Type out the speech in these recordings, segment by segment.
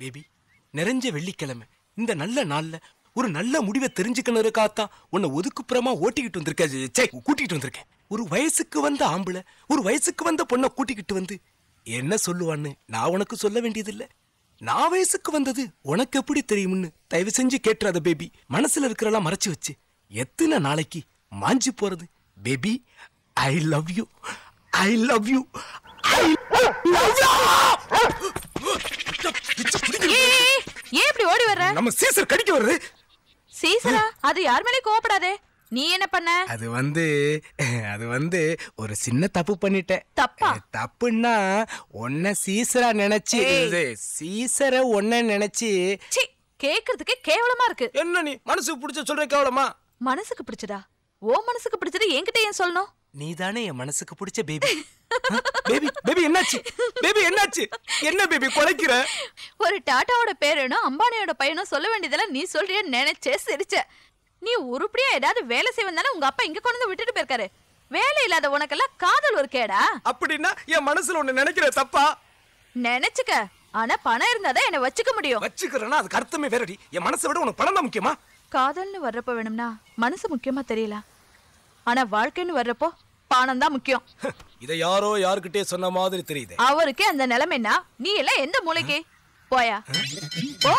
Baby நிறைஞ்ச வெள்ளிக்கிழமை இந்த நல்ல நாள்ல ஒரு நல்ல முடிவை தெரிஞ்சுக்கணுக்காகத்தான் உன்னை ஒதுக்குப்புறமா ஓட்டிக்கிட்டு வந்திருக்க சே கூட்டிகிட்டு வந்திருக்கேன் ஒரு வயசுக்கு வந்த ஆம்பளை ஒரு வயசுக்கு வந்த பொண்ணை கூட்டிக்கிட்டு வந்து என்ன சொல்லுவான்னு நான் உனக்கு சொல்ல வேண்டியதில்லை நான் வயசுக்கு வந்தது உனக்கு எப்படி தெரியும்னு தயவு செஞ்சு கேட்டுறாத பேபி மனசுல இருக்கிறதெல்லாம் மறைச்சு வச்சு எத்தனை நாளைக்கு மாஞ்சி போறது baby I love you I love you I ஏய், ஏய், ஏன் இப்படி ஓடி வர்ற நம்ம சீசர் கடிக்க வருது சீசரா அது யார் மேலயும் கோவப்படாதே நீ என்ன பண்ண அது வந்து அது வந்து ஒரு சின்ன தப்பு பண்ணிட்டேன் தப்பா? அஹ், தப்புன்னா உன்னை சீசரா நினைச்சு ஏய். இது, சீசரை உன்னை நினைச்சு சி கேக்குறதுக்கே கேவலமா இருக்கு என்ன நீ மனசுக்கு பிடிச்ச சொல்ற கேவலமா மனசுக்கு பிடிச்சதா ஓ மனசுக்கு பிடிச்சது என்கிட்ட ஏன் சொல்லணும் நீ தானே என் மனசுக்கு பிடிச்ச பேபி பேபி பேபி என்னாச்சு பேபி என்னாச்சு என்ன பேபி குலைக்கிற ஒரு டாட்டாவோட பேரனும் அம்பானியோட பையனும் சொல்ல வேண்டியதெல்லாம் நீ சொல்றியன்னு நினைச்சே சிரிச்ச நீ உருப்படியா ஏதாவது வேலை செய்வன் தானே உங்க அப்பா இங்க கொண்டு வந்து விட்டுட்டு போயிருக்காரு வேலை இல்லாத உனக்கெல்லாம் காதல் ஒரு கேடா அப்படின்னா என் மனசுல ஒண்ணு நினைக்கிற தப்பா நினைச்சுக்க ஆனா பணம் இருந்தாதான் என்ன வச்சுக்க முடியும் வச்சுக்கிறேன்னா அதுக்கு அர்த்தமே வேறடி என் மனசை விட உனக்கு பணம் தான் முக்கியமா காதல்னு வர்றப்ப வேணும்னா மனசு முக்கியமா தெரியல ஆனா வாழ்க்கைன்னு வர்றப்போ பணம் தான் முக்கியம் இதை யாரோ யாருக்கிட்டே சொன்ன மாதிரி தெரியுது அவருக்கே அந்த நிலைமைன்னா நீ எல்லாம் எந்த மூளைக்கு போயா போ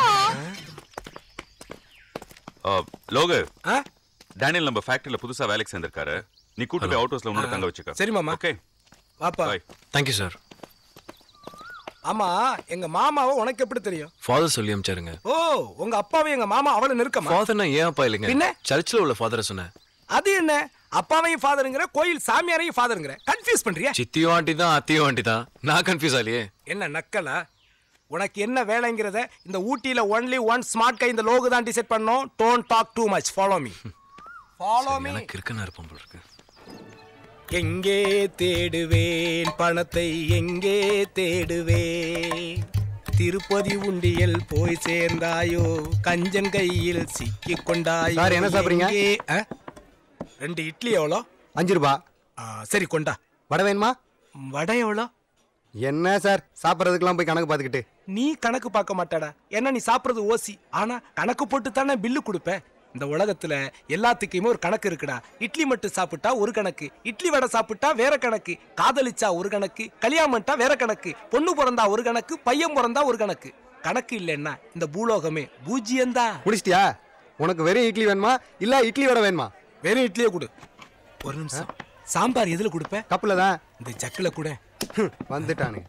லோகு ஆ? டேனியல் நம்ம ஃபேக்டரியில புதுசா வேலைக்கு சேர்ந்திருக்காரு நீ கூட்டு போய் அவுட் ஹவுஸ்ல உன்னோட தங்க வச்சுக்க சரி மாமா. ஓகே வாப்பா பாய் தேங்க்யூ சார் ஆமா எங்க மாமாவை உனக்கு எப்படி தெரியும் ஃபாதர் சொல்லி அமிச்சாருங்க ஓ உங்க அப்பாவும் எங்க மாமா அவளை நெருக்கமா ஃபாதர்னா ஏன் அப்பா இல்லைங்க பின்ன? சர்ச்சில் உள்ள ஃபாதரை சொன்னேன் அது என்ன அப்பாவையும் ஃபாதருங்கிற கோயில் சாமியாரையும் ஃபாதருங்கிற கன்ஃபியூஸ் பண்றியா சித்தியும் ஆண்டி தான் அத்தியும் ஆண்டி தான் நான் கன்ஃபியூஸ் ஆலியே என்ன நக்கலா உனக்கு என்ன வேலைங்கிறத இந்த ஊட்டியில ஒன்லி ஒன் ஸ்மார்ட் கை இந்த லோகு தான் டிசைட் பண்ணோம் don't talk too much follow me follow me எனக்கு இருக்குன்னு இருப்போம் போல இருக்கு எங்கே தேடுவேன் பணத்தை எங்கே தேடுவேன் திருப்பதி உண்டியல் போய் சேர்ந்தாயோ கஞ்சன் கையில் சிக்கி கொண்டாயோ சார், என்ன சாப்பிடுறீங்க? எங்கே- ஆ? ரெண்டு இட்லி எவ்வளோ அஞ்சு ரூபா ஆ, சரி கொண்டா வடை வேணுமா வடை எவ்வளோ என்ன சார் சாப்பிட்றதுக்கெல்லாம் போய் கணக்கு பார்த்துக்கிட்டு நீ கணக்கு பார்க்க மாட்டாடா ஏன்னா நீ சாப்பிடுறது ஓசி ஆனா கணக்கு போட்டு தானே பில்லு கொடுப்ப இந்த உலகத்துல எல்லாத்துக்குமே ஒரு கணக்கு இருக்குடா இட்லி மட்டும் சாப்பிட்டா ஒரு கணக்கு இட்லி வடை சாப்பிட்டா வேற கணக்கு காதலிச்சா ஒரு கணக்கு கல்யாணம் பண்ணிட்டா வேற கணக்கு பொண்ணு பிறந்தா ஒரு கணக்கு பையன் பிறந்தா ஒரு கணக்கு கணக்கு இல்லைன்னா இந்த பூலோகமே பூஜ்ஜியம்தான் முடிச்சிட்டியா உனக்கு வெறும் இட்லி வேணுமா இல்ல இட்லி வடை வேணுமா வெறும் இட்லியே கொடு ஒரு நிமிஷம் சாம்பார் எதுல கொடுப்ப கப்பில் தான் இந்த ஜக்குல கூட ஹம், வந்துட்டானுங்க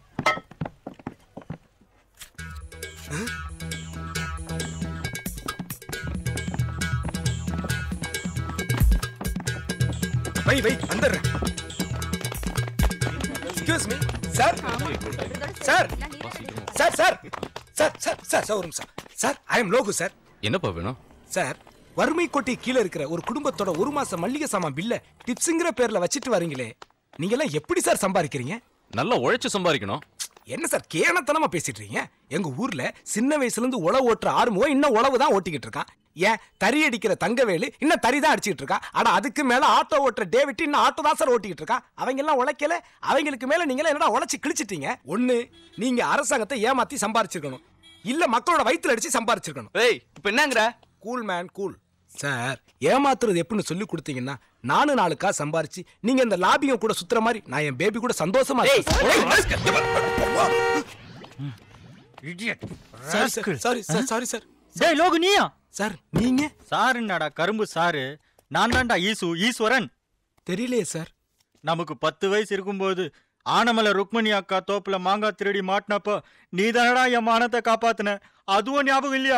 வை வை வந்துடுறேன் excuse me sir sir sir sir sir sir sir sir ஒரு நிமிஷம் sir I am Logu sir என்னப்பா வேணும் சார் வறுமை கோட்டை கீழே இருக்கிற ஒரு குடும்பத்தோட ஒரு மாசம் மல்லிகை சாமான் பில்ல டிப்ஸுங்கிற பேர்ல வச்சிட்டு வரீங்களே நீங்க எல்லாம் எப்படி சார் சம்பாதிக்கிறீங்க நல்லா உழைச்சு சம்பாதிக்கணும் என்ன சார் கேனத்தனமா பேசிட்டு இருக்கீங்க எங்க ஊர்ல சின்ன வயசுல இருந்து உழவு ஓட்டுற ஆறுமுகம் இன்னும் உழவு தான் ஓட்டிக்கிட்டு இருக்கான் ஏன் தறி அடிக்கிற தங்கவேலு இன்னும் தறி தான் அடிச்சிட்டு இருக்கான் ஆனா அதுக்கு மேல ஆட்டோ ஓட்டுற டேவிட் இன்னும் ஆட்டோ தான் சார் ஓட்டிக்கிட்டு இருக்கான் அவங்க எல்லாம் உழைக்கல அவங்களுக்கு மேல நீங்க எல்லாம் என்னடா உழைச்சு கிழிச்சிட்டீங்க ஒண்ணு நீங்க அரசாங்கத்தை ஏமாத்தி சம்பாரிச்சிருக்கணும் இல்ல மக்களோட வயித்துல அடிச்சு சம்பாரிச்சிருக்கணும் ஏய் இப்போ என்னங்கற கூல் மேன் கூல் சார் ஏமாத்துறது எப்படின்னு சொல்லி கொடுத்தீங்கன்னா நானும் நாளுக்கா சம்பாரிச்சு நீங்க இந்த லாபியும் கூட சுத்துற மாதிரி நான் என் பேபி கூட சந்தோஷமா சாரி சார் சாரி சார் டேய் லோகு நீயா சார் நீங்க சாருன்னாடா கரும்பு சாரு நான் தான்டா ஈசு ஈஸ்வரன் தெரியலையே சார் நமக்கு பத்து வயசு இருக்கும்போது ஆனமலை ருக்மணி அக்கா தோப்புல மாங்காய் திருடி மாட்டினப்போ நீ தானடா என் மானத்தை காப்பாத்துன அதுவும் ஞாபகம் இல்லையா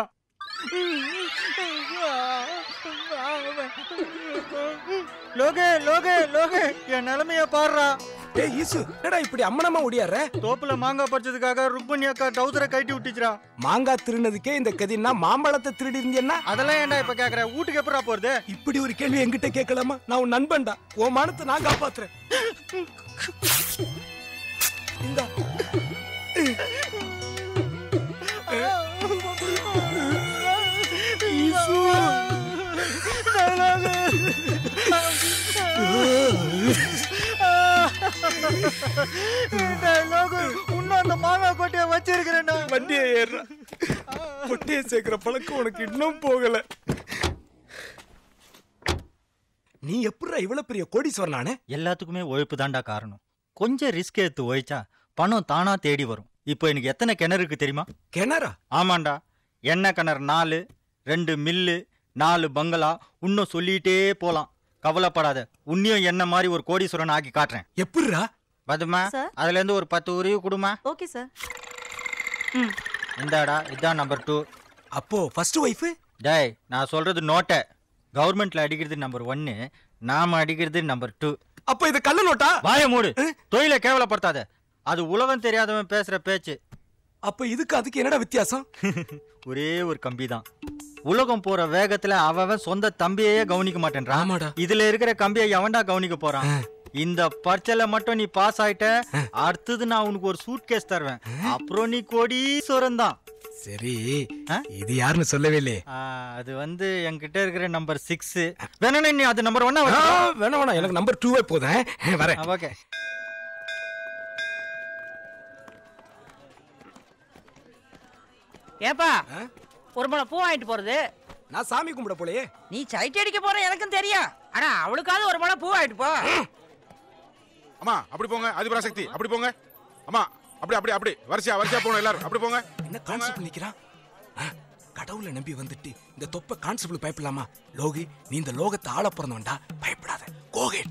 லோகே லோகே லோகே என் நிலைமைய பாடுறா டேய் ஈசு என்னடா இப்படி அம்மனமா ஓடியார தோப்புல மாங்காய் பறிச்சதுக்காக ருக்மணி அக்கா டவுசரை கட்டி விட்டுச்சுடா மாங்காய் திருடினதுக்கே இந்த கதின்னா மாம்பழத்தை திருடி இருந்தீங்கன்னா அதெல்லாம் ஏன்டா இப்ப கேக்குற வீட்டுக்கு எப்படா போறது இப்படி ஒரு கேள்வி என்கிட்ட கேட்கலாமா நான் உன் நண்பன்டா உன் மானத்தை நான் காப்பாத்துறேன் இந்தா. ஈசு. டேய் லோகு, உன்னை இன்னும் அந்த மாங்காய் கொட்டையை வச்சிருக்கிறேன்டா வண்டியை ஏறுற கொட்டையை சேர்க்கிற பழக்கம் உனக்கு இன்னும் போகல நீ எப்படிடா இவ்வளவு பெரிய கோடீஸ்வரனானே எல்லாத்துக்குமே உழைப்பு தான்டா காரணம் கொஞ்சம் ரிஸ்க் எடுத்து உழைச்சா பணம் தானா தேடி வரும் இப்போ எனக்கு எத்தனை கிணறு இருக்கு தெரியுமா கிணறா ஆமாண்டா எண்ணெய் கிணறு நாலு ரெண்டு மில்லு நாலு பங்களா இன்னும் சொல்லிட்டே போலாம் கவலைப்படாத உன்னையும் என்ன மாதிரி ஒரு கோடீஸ்வரன் ஆக்கி காட்டுறேன் எப்படிடா பதுமா சார். அதுல இருந்து ஒரு பத்து உருவி கொடுமா ஓகே சார் இந்தாடா இதான் நம்பர் டூ அப்போ ஃபர்ஸ்ட் ஒய்ஃபு டேய் நான் சொல்றது நோட்டை கவர்மெண்ட்ல அடிக்கிறது நம்பர் ஒன்னு நாம அடிக்கிறது நம்பர் டூ அப்போ இது கள்ள நோட்டா வாய மூடு தொழிலை கேவலப்படுத்தாத அது உலகம் தெரியாதவன் பேசுற பேச்சு அப்ப இதுக்கு அதுக்கு என்னடா வித்தியாசம் ஒரே ஒரு கம்பி தான் உலகம் போற வேகத்துல அவன் சொந்த தம்பியையே கவனிக்க மாட்டேன்றான் ஆமாடா. இதுல இருக்கிற கம்பியை எவன்டா கவனிக்க போறான் இந்த பரீட்சையில மட்டும் நீ பாஸ் ஆயிட்ட அடுத்தது நான் உனக்கு ஒரு சூட் கேஸ் தருவேன் அப்புறம் நீ கோடீஸ்வரன் தான் சரி ஆ? இது யாருன்னு சொல்லவே இல்லையே ஆ, அது வந்து என்கிட்ட இருக்கிற நம்பர் சிக்ஸ் வேணா நீ அது நம்பர் ஒன்னா ஆ, வேணாம் வேணாம் எனக்கு நம்பர் டூவே போதும் வரேன் ஓகே ஏப்பா ஆ? ஒரு முளை பூ வாங்கிட்டு போறது நான் சாமி கும்பிட போலயே நீ சைட் அடிக்க போற எனக்கும் தெரியும் ஆனா அவளுக்காவது ஒரு முளை பூ வாங்கிட்டு போ அம்மா அப்படி போங்க அதிபராசக்தி அப்படி போங்க அம்மா அப்படி அப்படி அப்படி வரிசையா வரிசையா போகணும் எல்லாரும் அப்படி போங்க என்ன கான்செப்ட் நிக்கிறான் ஆ, கடவுளை நம்பி வந்துட்டு இந்த தொப்பை கான்செப்ட் பயப்படலாமா லோகி நீ இந்த லோகத்தை ஆள பிறந்தவன்டா பயப்படாத கோகேட்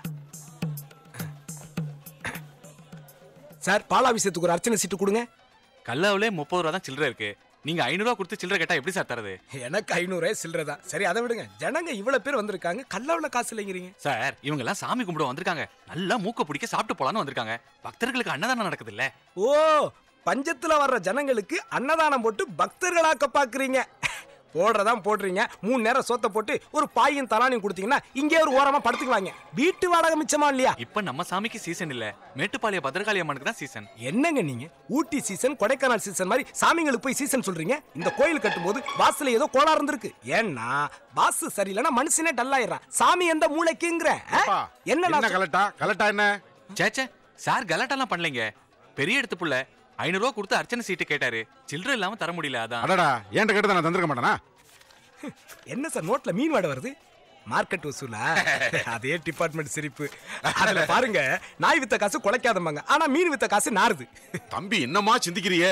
சார் பாலாபிஷேகத்துக்கு ஒரு அர்ச்சனை சீட்டு கொடுங்க கல்லாவிலே முப்பது ரூபா தான் சில்லறை இருக்கு நீங்க ஐநூறு ரூபா கொடுத்து சில்லறை கேட்டா எப்படி சார் தரது எனக்கு ஐநூறு சில்லறதா சரி அதை விடுங்க ஜனங்க இவ்வளவு பேர் வந்திருக்காங்க கல்லாவுல காசு இல்லைங்கிறீங்க சார் இவங்க எல்லாம் சாமி கும்பிட வந்திருக்காங்க நல்லா மூக்க பிடிக்க சாப்பிட்டு போலான்னு வந்திருக்காங்க பக்தர்களுக்கு அன்னதானம் நடக்குது இல்ல ஓ பஞ்சத்துல வர்ற ஜனங்களுக்கு அன்னதானம் போட்டு பக்தர்களாக்க பாக்குறீங்க போடுறதான் போடுறீங்க மூணு நேரம் சோத்த போட்டு ஒரு பாயும் தலானையும் கொடுத்தீங்கன்னா இங்கே ஒரு ஓரமா படுத்துக்குவாங்க வீட்டு வாடகை மிச்சமா இல்லையா இப்ப நம்ம சாமிக்கு சீசன் இல்ல மேட்டுப்பாளைய பத்திரகாளி அம்மனுக்கு தான் சீசன் என்னங்க நீங்க ஊட்டி சீசன் கொடைக்கானல் சீசன் மாதிரி சாமிங்களுக்கு போய் சீசன் சொல்றீங்க இந்த கோயில் கட்டும்போது வாசல்ல ஏதோ கோளாறு இருந்திருக்கு ஏன்னா வாசு சரியில்லைன்னா மனுஷனே டல்லாயிடுறான் சாமி எந்த மூளைக்குங்கிற ஆ? அப்பா, என்ன என்ன நான் கலட்டா கலட்டா என்ன சேச்சே சார் கலாட்டெல்லாம் பண்ணலைங்க பெரிய இடத்து புள்ள ஐநூறு ரூபா கொடுத்து அர்ச்சனை சீட்டு கேட்டாரு சில்லறை இல்லாம தர முடியல அதான் அடடா ஏன்ட்ட கேட்டு நான் தந்திருக்க மாட்டேனா என்ன சார் நோட்ல மீன் வாடை வருது மார்க்கெட் வசூலா அதே டிபார்ட்மெண்ட் சிரிப்பு அதுல பாருங்க நாய் வித்த காசு குலைக்காதம்பாங்க ஆனா மீன் வித்த காசு நாறுது தம்பி என்னம்மா சிந்திக்கிறியே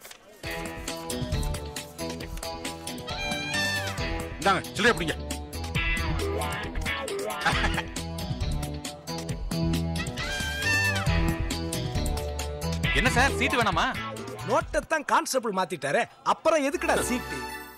இந்தாங்க சில்லறை பிடிங்க என்ன சார் சீட்டு வேணாமா நோட்டை தான் கான்ஸ்டபிள் மாத்திட்டாரு அப்புறம் எதுக்குடா சீட்டு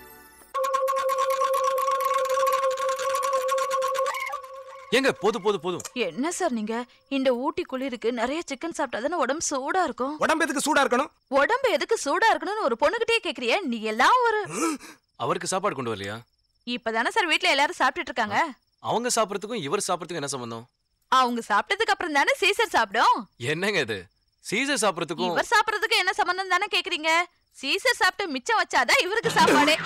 ஏங்க போதும் போதும் போதும் என்ன சார் நீங்க இந்த ஊட்டி குளிருக்கு நிறைய சிக்கன் சாப்பிட்டா தானே உடம்பு சூடா இருக்கும் உடம்பு எதுக்கு சூடா இருக்கணும் உடம்பு எதுக்கு சூடா இருக்கணும்னு ஒரு பொண்ணுகிட்டே கேக்குறிய நீ எல்லாம் ஒரு அவருக்கு சாப்பாடு கொண்டு வரலையா இப்பதானே சார் வீட்ல எல்லாரும் சாப்பிட்டுட்டு இருக்காங்க அவங்க சாப்பிடறதுக்கும் இவர் சாப்பிடறதுக்கும் என்ன சம்பந்தம் அவங்க சாப்பிட்டதுக்கு அப்புறம் தானே சீசர் சாப்பிடும் என்னங்க இது சீசர் சாப்பிடறதுக்கும் இவர் சாப்பிடுறதுக்கு என்ன சம்பந்தம் தானே கேக்குறீங்க சீசர் சாப்பிட்டு மிச்சம் வச்சாதான் இவருக்கு சாப்பாடு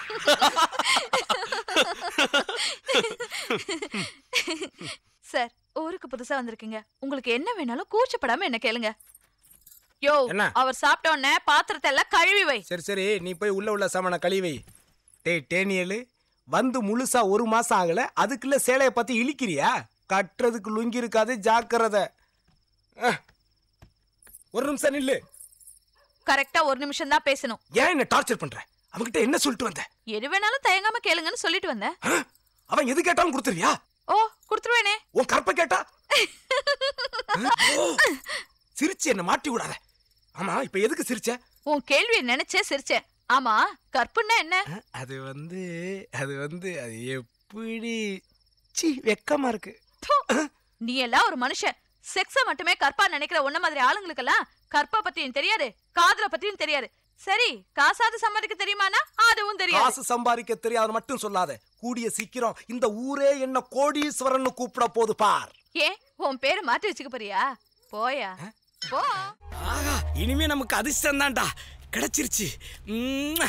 சார் ஊருக்கு புதுசா வந்திருக்கீங்க உங்களுக்கு என்ன வேணாலும் கூச்சப்படாம என்ன கேளுங்க யோ என்ன? அவர் சாப்பிட்ட உடனே பாத்திரத்தை எல்லாம் கழுவி வை சரி சரி நீ போய் உள்ள உள்ள சாமான கழிவை டேய் டேனியலு வந்து முழுசா ஒரு மாசம் ஆகல அதுக்குள்ள சேலைய பத்தி இழிக்கிறியா கட்டுறதுக்கு லுங்கி இருக்காது ஜாக்கிரதை அஹ். ஒரு நிமிஷம் நில்லு கரெக்டா ஒரு நிமிஷம் தான் பேசணும் ஏன் என்ன டார்ச்சர் பண்ற அவன்கிட்ட என்ன சொல்லிட்டு வந்த எது வேணாலும் தயங்காம கேளுங்கன்னு சொல்லிட்டு வந்தேன் அஹ்? அவன் எது கேட்டாலும் கொடுத்துருவியா ஓ கொடுத்துருவேனே உன் கற்ப கேட்டா அஹ்? ஓ, சிரிச்சு என்ன மாட்டி விடாத ஆமா இப்ப எதுக்கு சிரிச்ச உன் கேள்வியை நினைச்சே சிரிச்சேன் ஆமா கற்புன்னா என்ன அஹ், அது வந்து அது வந்து அது எப்படி சி வெக்கமா இருக்கு ப்பு! நீ எல்லாம் ஒரு மனுஷன் செக்ஸ மட்டுமே கற்பா நினைக்கிற உன்ன மாதிரி ஆளுங்களுக்கெல்லாம் கற்பா பத்தியும் தெரியாது காதல பத்தியும் தெரியாது சரி காசாது சம்பாதிக்க தெரியுமானா அதுவும் தெரியாது காசு சம்பாதிக்க தெரியாத மட்டும் சொல்லாத கூடிய சீக்கிரம் இந்த ஊரே என்ன கோடீஸ்வரன் கூப்பிட போது பார் ஏன் உன் பேரை மாத்தி வச்சுக்க போறியா போயா போ ஆகா இனிமே நமக்கு அதிர்ஷ்டம் தான்டா கிடைச்சிருச்சு உம்.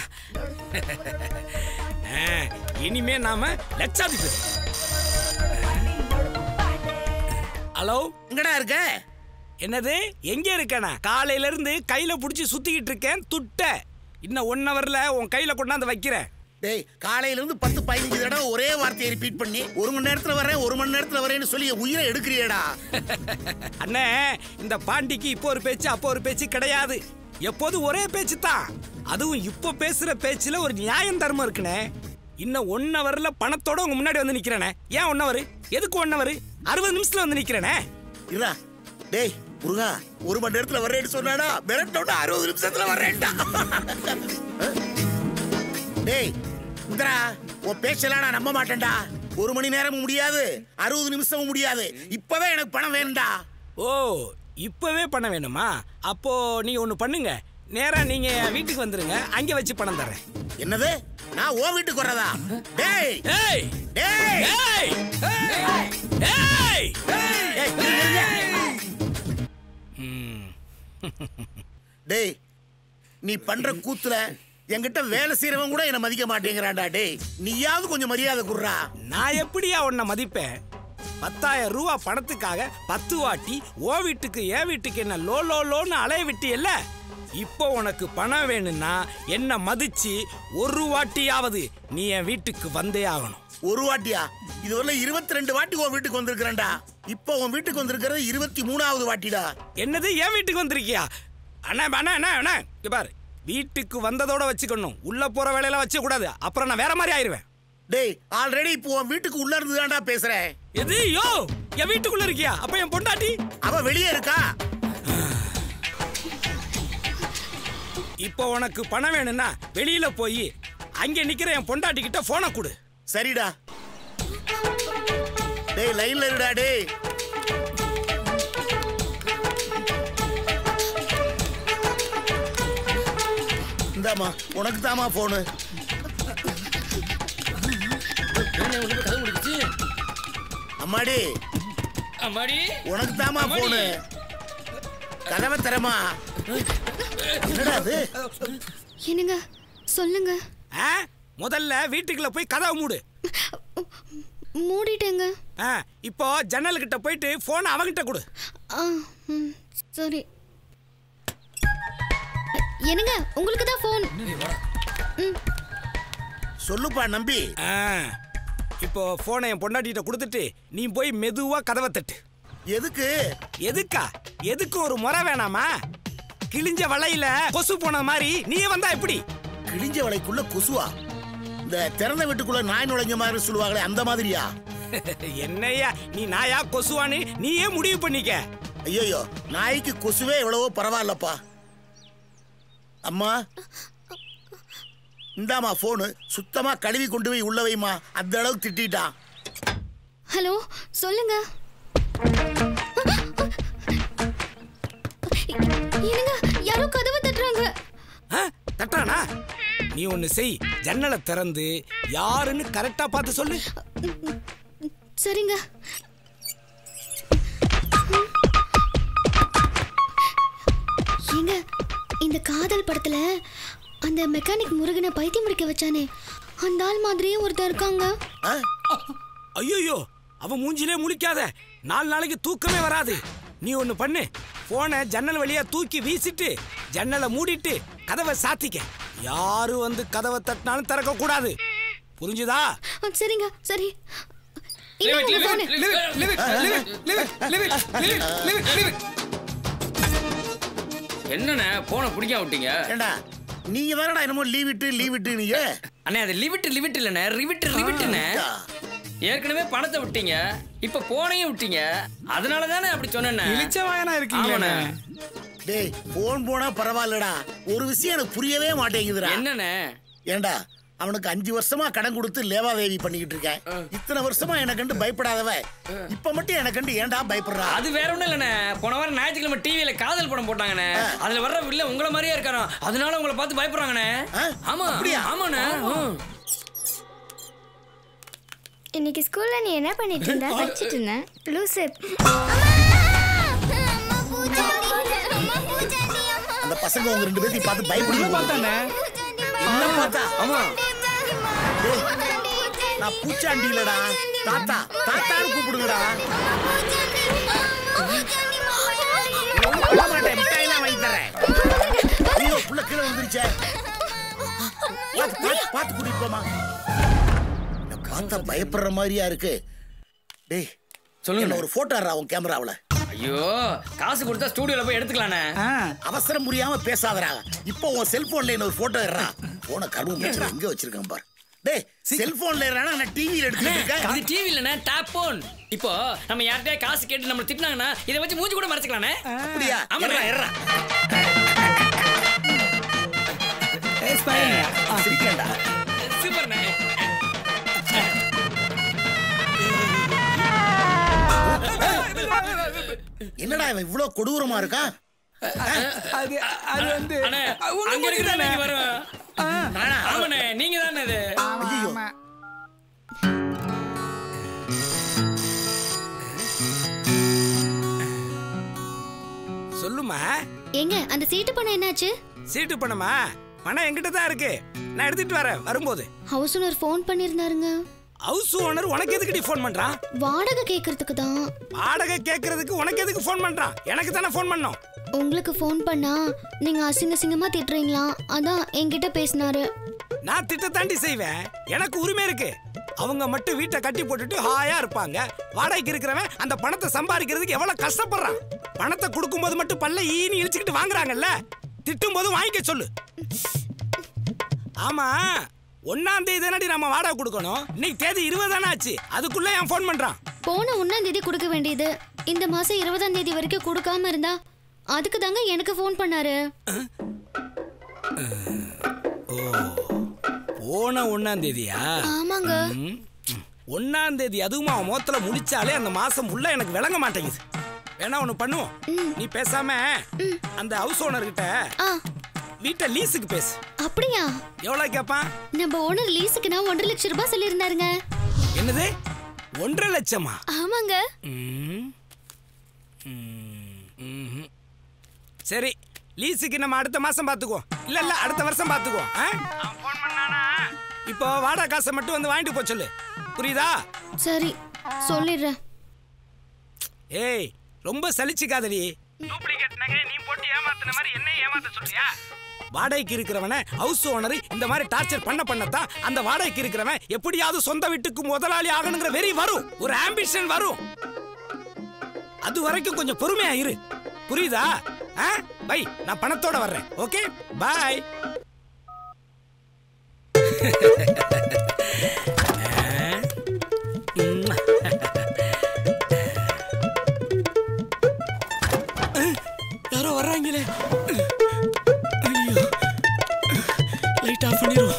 ஆ, இனிமே நாம லட்சாதிபதி ஹலோ எங்கடா இருக்க என்னது எங்க இருக்கேனா காலையில இருந்து கையில புடிச்சு சுத்திக்கிட்டு இருக்கேன் துட்ட இன்னும் ஒன் ஹவர்ல உன் கையில கொண்டாந்து வைக்கிறேன் டேய் காலையில இருந்து பத்து பதினஞ்சு தடவை ஒரே வார்த்தையை ரிப்பீட் பண்ணி ஒரு மணி நேரத்துல வரேன் ஒரு மணி நேரத்துல வரேன்னு சொல்லி என் உயிரை எடுக்கிறியேடா அண்ணே இந்த பாண்டிக்கு இப்போ ஒரு பேச்சு அப்போ ஒரு பேச்சு கிடையாது எப்போதும் ஒரே பேச்சு தான் அதுவும் இப்போ பேசுற பேச்சுல ஒரு நியாயம் தர்மம் இருக்குண்ணே இன்னும் ஒன் ஹவர்ல பணத்தோட உங்க முன்னாடி வந்து நிக்கிறேனே ஏன் ஒன் ஹவர் எதுக்கு ஒன் ஹவர் அறுபது நிமிஷத்துல வந்து நிக்கிறேனே இருடா டேய் முருகா ஒரு மணி நேரத்துல வரேன்னு சொன்னாடா மிரட்டோட அறுபது நிமிஷத்துல வரேன்டா டேய் இந்தரா உன் பேச்செல்லாம் நான் நம்ப மாட்டேன்டா ஒரு மணி நேரமும் முடியாது அறுபது நிமிஷமும் முடியாது இப்பவே எனக்கு பணம் வேணும்டா ஓ இப்பவே பண்ண வேணுமா அப்போ நீங்க ஒண்ணு பண்ணுங்க நேரா நீங்க என் வீட்டுக்கு வந்துருங்க அங்க வச்சு பணம் தரேன் என்னது நான் ஓ வீட்டுக்கு வர்றதா டேய் ஏய் டேய் ஏய் ஏய் ஏய், இருங்க, இருங்க. டேய் நீ பண்ற கூத்துல என்கிட்ட வேலை செய்யறவன் கூட என்ன மதிக்க மாட்டேங்கிறான்டா டேய் நீயாவது கொஞ்சம் மரியாதை குடுறா நான் எப்படியா உன்னை மதிப்பேன் பத்தாயிரம் ரூபா பணத்துக்காக பத்து வாட்டி ஓ வீட்டுக்கு என் வீட்டுக்கு என்ன லோ லோ லோன்னு அலைய விட்டியல்ல இப்போ உனக்கு பணம் வேணும்னா என்ன மதிச்சு ஒரு வாட்டியாவது நீ என் வீட்டுக்கு வந்தே ஆகணும் ஒரு வாட்டியா இதுவரை இருபத்தி ரெண்டு வாட்டி உன் வீட்டுக்கு வந்திருக்கிறேன்டா இப்போ உன் வீட்டுக்கு வந்திருக்கிறது இருபத்தி மூணாவது வாட்டிடா என்னது என் வீட்டுக்கு வந்திருக்கியா அண்ணா அண்ணா அண்ணா அண்ணா இங்க பாரு வீட்டுக்கு வந்ததோட வச்சுக்கணும் உள்ள போற வேலையெல்லாம் வச்ச கூடாது அப்புறம் நான் வேற மாதிரி ஆயிருவேன் டேய் ஆல்ரெடி இப்போ உன் வீட்டுக்கு உள்ள இருந்து தான்டா பேசுறேன் எது யோ என் வீட்டுக்குள்ள இருக்கியா அப்ப என் பொண்டாட்டி அவ வெளியே இருக்கா இப்போ உனக்கு பணம் வேணும்னா வெளியில போய் அங்க நிக்கிற என் பொண்டாட்டி கிட்ட போனை கொடு சரிடா டேய் லைன்ல இருடா டேய் இந்தாம்மா உனக்கு தாமா போனு அம்மாடி அம்மாடி உனக்கு தாமா போனு கதவை தரமா என்னடா அது என்னங்க சொல்லுங்க ஆ? முதல்ல வீட்டுக்குள்ள போய் கதவை மூடு மூடிட்டேங்க ஆ, இப்போ ஜன்னல் கிட்ட போயிட்டு போனை அவகிட்ட கொடு ஆ ம், சரி என்னங்க உங்களுக்கு தான் ஃபோன் சொல்லுப்பா நம்பி ஆ, இப்போ போனை என் பொண்டாட்டிகிட்ட கொடுத்துட்டு நீ போய் மெதுவா கதவை தட்டு எதுக்கு எதுக்கா எதுக்கு ஒரு முறை வேணாமா கிழிஞ்ச வலையில கொசு போன மாதிரி நீயே வந்தா எப்படி கிழிஞ்ச வலைக்குள்ள கொசுவா இந்த திறந்த வீட்டுக்குள்ள நாய் நுழைஞ்ச மாதிரி சொல்லுவாங்களே அந்த மாதிரியா என்னய்யா நீ நாயா கொசுவான்னு நீயே முடிவு பண்ணிக்க ஐயோ நாய்க்கு கொசுவே எவ்வளவோ பரவாயில்லப்பா அம்மா இந்தாம்மா போனு சுத்தமா கழுவி கொண்டு போய் உள்ள வைமா அந்த அளவுக்கு திட்டிட்டான் ஹலோ சொல்லுங்க என்னங்க யாரோ கதவை தட்டுறாங்க ஆ, தட்டானா நீ ஒண்ணு செய் ஜன்னலை திறந்து யாருன்னு கரெக்டா பார்த்து சொல்லு சரிங்க ஏங்க இந்த காதல் படத்துல அந்த மெக்கானிக் முருகனை பைத்தியம் முடிக்க வச்சானே அந்த ஆள் மாதிரியே ஒருத்தர் இருக்காங்க ஐயோ அவன் மூஞ்சிலே முழிக்காத நாலு நாளைக்கு தூக்கமே வராது நீ ஒண்ணு பண்ணு போனை ஜன்னல் வழியா தூக்கி வீசிட்டு ஜன்னலை மூடிட்டு கதவை சாத்திக்க யாரு வந்து கதவை தட்டினாலும் திறக்க கூடாது புரிஞ்சுதா ஆ, சரிங்க சரி இந்தாங்க உங்க phone. என்னண்ணே போன பிடிக்காம விட்டீங்க ஏண்டா நீங்க தானடா என்னமோ லீவ் விட்டு லீவ் விட்டு நீங்க அண்ணே அது லிமிட் லிமிட் இல்லண்ணே ரிவிட் ரிவிட்டுண்ணே ஏற்கனவே பணத்தை விட்டீங்க இப்ப போனையும் விட்டீங்க அதனால தானே அப்படி சொன்னேண்ணே இளிச்சவாயனா ஆமாண்ணே. டேய் போன் போனா பரவாயில்லடா ஒரு விஷயம் எனக்கு புரியவே மாட்டேங்குதுடா என்னண்ணே ஏண்டா அவனுக்கு அஞ்சு வருஷமா கடன் கொடுத்து லேவாதேவி பண்ணிக்கிட்டு இருக்கேன் இத்தனை வருஷமா எனக்கு கண்டு பயப்படாதவ இப்ப மட்டும் எனக்கு கண்டு ஏன்டா பயப்படுறா அது வேற ஒண்ணும் இல்லண்ணே போன வாரம் ஞாயிற்றுக்கிழமை டிவியில காதல் படம் போட்டாங்கண்ணே அதுல வர்ற வில்ல உங்களை மாதிரியே இருக்காரோ அதனால உங்களை பார்த்து பயப்படுறாங்கண்ணே ஆமா அப்படியா? ஆமாண்ணே ம். இன்னைக்கு ஸ்கூல்ல நீ என்ன பண்ணிட்டு இருந்த படிச்சிட்டு இருந்தேன் லூசு அந்த பசங்க உங்க ரெண்டு பேர்த்தையும் பார்த்து பயப்படுங்க என்ன பார்த்தா ஆமா டேய், நான் பூச்சாண்டி இல்லடா தாத்தா தாத்தான்னு கூப்பிடுங்கடா விட மாட்டேன் மிட்டாயெல்லாம் வாங்கி தரேன் ஐயோ புள்ள கீழே வந்துருச்சே பார்த்து, பார்த்து, பார்த்து கூட்டிட்டு போமா என்ன பார்த்தா பயப்படுற மாதிரியா இருக்கு டேய் சொல்லுங்க ஒரு போட்டோ உன் கேமராவுல ஐயோ காசு கொடுத்தா ஸ்டூடியோல போய் எடுத்துக்கலானே அவசரம் புரியாம பேசாதடா இப்போ உன் செல்போன்ல என்ன ஒரு போட்டோ எடுறா போன கருவு எங்க வச்சிருக்கேன் பாரு டேய் செல்போன்ல ஏறானா நான் டிவில எடுத்துட்டு இருக்கேன் இது டிவி இல்லனே டேப் போன் இப்போ நம்ம யார்கிட்டயே காசு கேட்டு நம்ம திட்டினாங்கன்னா இதை வச்சு மூஞ்சி கூட மறைச்சுக்கலானே அப்படியா ஆமாண்ணே. எர்றா, எர்றா. சிரிக்கேன்டா சூப்பர்ண்ணே என்னடா இவன் இவ்வளவு கொடூரமா இருக்கா அது அது வந்து அண்ணே உங்க அங்க முடிக்கு இருக்கிற தானே? நீங்க வரும் ஆமாண்ணே நீங்க தானே இது ஐயோ சொல்லுமா ஏங்க அந்த சீட்டு பணம் என்னாச்சு சீட்டு பணமா பணம் என்கிட்ட தான் இருக்கு நான் எடுத்துட்டு வரேன் வரும்போது ஹவுஸ் ஓனர் ஃபோன் பண்ணியிருந்தாருங்க ஹவுஸ் ஓனர் உனக்கு எதுக்குடி ஃபோன் பண்றான் வாடகை கேட்கறதுக்கு தான் வாடகை கேட்கறதுக்கு உனக்கு எதுக்கு ஃபோன் பண்றான் எனக்கு தானே ஃபோன் பண்ணோம் உங்களுக்கு ஃபோன் பண்ணா நீங்க அசிங்க அசிங்கமா திட்டுறீங்களா அதான் என்கிட்ட பேசினாரு நான் திட்ட தாண்டி செய்வேன் எனக்கு உரிமை இருக்கு அவங்க மட்டும் வீட்டை கட்டி போட்டுட்டு ஹாயா இருப்பாங்க வாடகைக்கு இருக்கிறவன் அந்த பணத்தை சம்பாதிக்கிறதுக்கு எவ்வளவு கஷ்டப்படுறான் பணத்தை கொடுக்கும்போது மட்டும் பல்ல ஈனி இழிச்சுக்கிட்டு வாங்குறாங்கல்ல திட்டும் போது வாங்கிக்க சொல்லு ஆமா ஒன்னாம் தேதி தானடி நம்ம வாடகை கொடுக்கணும் இன்னைக்கு தேதி இருபதானே ஆச்சு அதுக்குள்ள என் ஃபோன் பண்றான் போன ஒன்னாம் தேதி கொடுக்க வேண்டியது இந்த மாசம் இருபதாம் தேதி வரைக்கும் கொடுக்காம இருந்தா அதுக்கு தாங்க எனக்கு ஃபோன் பண்ணாரு போன ஒன்னாம் தேதியா ஆமாங்க ம், ம். ஒண்ணாம் தேதி அதுவும் அவன் முகத்துல முடிச்சாலே அந்த மாசம் ஃபுல்லா எனக்கு விளங்க மாட்டேங்குது வேணா ஒண்ணு பண்ணுவோம் நீ பேசாம அந்த ஹவுஸ் ஓனர் கிட்ட வீட்டை லீஸுக்கு பேசு அப்படியா எவ்வளவு கேட்பான் நம்ம ஓனர் லீஸுக்கு நான் ஒன்றரை லட்சம் ரூபாய் சொல்லியிருந்தாருங்க என்னது ஒன்றரை லட்சமா ஆமாங்க ம். ம், ம்ஹும். சரி லீஸுக்கு நம்ம அடுத்த மாசம் பாத்துக்குவோம் இல்ல இல்ல அடுத்த வருஷம் பாத்துக்குவோம் ஆ? அவன் phone பண்ணானா? இப்போ வாடகை காசை மட்டும் வந்து வாங்கிட்டு போ சொல்லு புரியுதா சரி சொல்லிடுறேன் ஏய் ரொம்ப சலிச்சுக்காதடி டூப்ளிகேட் நகை நீ போட்டு ஏமாத்துன மாதிரி என்ன ஏமாத்த சொல்றியா வாடகைக்கு இருக்கிறவன ஹவுஸ் ஓனர் இந்த மாதிரி டார்ச்சர் பண்ண பண்ணத்தான் அந்த வாடகைக்கு இருக்கிறவன் எப்படியாவது சொந்த வீட்டுக்கு முதலாளி ஆகணுங்கிற வெறி வரும் ஒரு ஆம்பிஷன் வரும் அது வரைக்கும் கொஞ்சம் பொறுமையா இரு புரியுதா ஆ? பை நான் பணத்தோட வர்றேன் ஓகே பாய் யாரோ வர்றாங்களே ஐயோ லைட் ஆஃப் பண்ணிரும்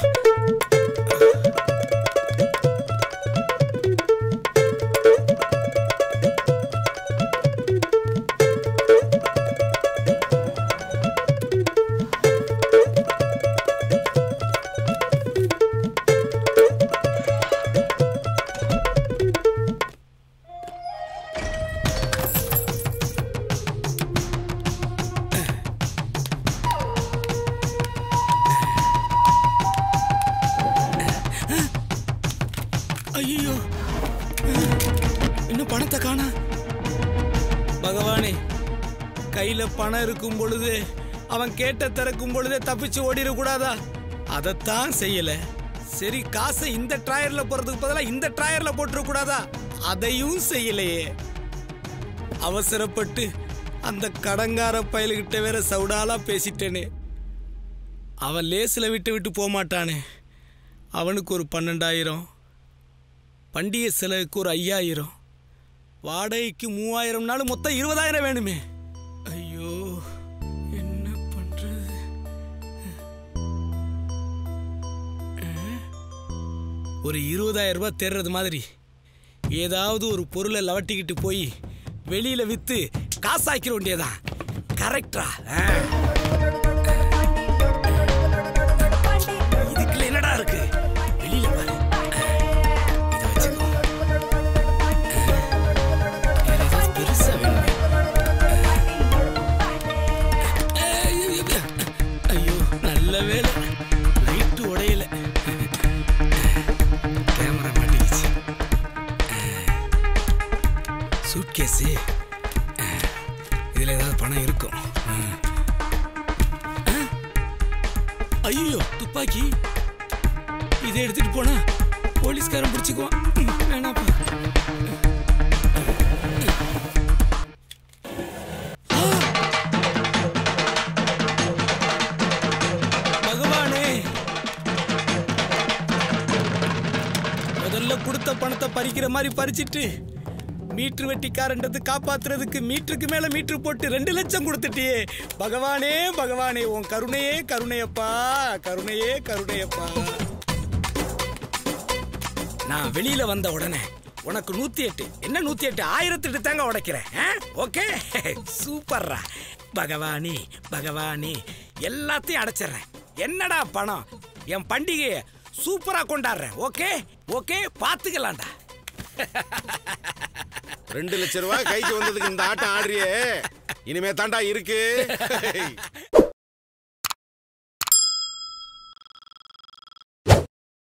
ஐயோ இன்னும் பணத்தை காணா பகவானே கையில பணம் இருக்கும் பொழுது அவன் கேட்ட திறக்கும் பொழுதே தப்பிச்சு ஓடிடக்கூடாதா அதைத்தான் செய்யல சரி காசை இந்த ட்ராயர்ல போறதுக்கு பதிலா இந்த ட்ராயர்ல போட்டுற கூடாதா அதையும் செய்யலையே அவசரப்பட்டு அந்த கடங்கார பயலுகிட்ட வேற சவுடாலா பேசிட்டேனே அவன் லேசில் விட்டு விட்டு போக மாட்டானே அவனுக்கு ஒரு பன்னெண்டாயிரம் பண்டிகை செலவுக்கு ஒரு ஐயாயிரம் வாடகைக்கு மூவாயிரம் நாள் மொத்தம் இருபதாயிரம் வேணுமே ஐயோ என்ன பண்றது அஹ், ஒரு இருபதாயிரம் ரூபாய் தேர்றது மாதிரி ஏதாவது ஒரு பொருளை லவட்டிக்கிட்டு போய் வெளியில வித்து காசாக்கிற வேண்டியதான் கரெக்டா இதுக்குள்ள என்னடா இருக்கு வெளியில பாரு இதை வச்சுக்கோ வேற ஏதாவது பெருசா வேணுமே ஐயோ நல்ல வேலை லைட்டு உடையல கேமரா மாட்டிக்கிச்சு சூட்கேஸு இதில் ஏதாவது பணம் பணம் இருக்கும் ஐயோ துப்பாக்கி இதை எடுத்துட்டு போனா போலீஸ்காரன் பிடிச்சுக்குவான் ம், வேணாப்பா ஆ! பகவானே முதல்ல கொடுத்த பணத்தை பறிக்கிற மாதிரி பறிச்சிட்டு மீட்ரு வெட்டிக்காரன்றது காப்பாத்துறதுக்கு மீட்டருக்கு மேல மீட்ரு போட்டு ரெண்டு லட்சம் கொடுத்துட்டியே பகவானே பகவானே உன் கருணையே கருணையப்பா கருணையே கருணையப்பா நான் வெளியில வந்த உடனே உனக்கு நூத்தி எட்டு என்ன நூத்தி எட்டு ஆயிரத்தி எட்டு தாங்க உடைக்கிறேன் ஓகே சூப்பர்ரா பகவானி பகவானி எல்லாத்தையும் அடைச்சிடுறேன் என்னடா பணம் என் பண்டிகையை சூப்பரா கொண்டாடுறேன் ஓகே ஓகே பாத்துக்கலாம்டா ரெண்டு லட்சம் ரூபாய் கைக்கு வந்ததுக்கு இந்த ஆட்டம் ஆடுறியே இனிமே தாண்டா இருக்கு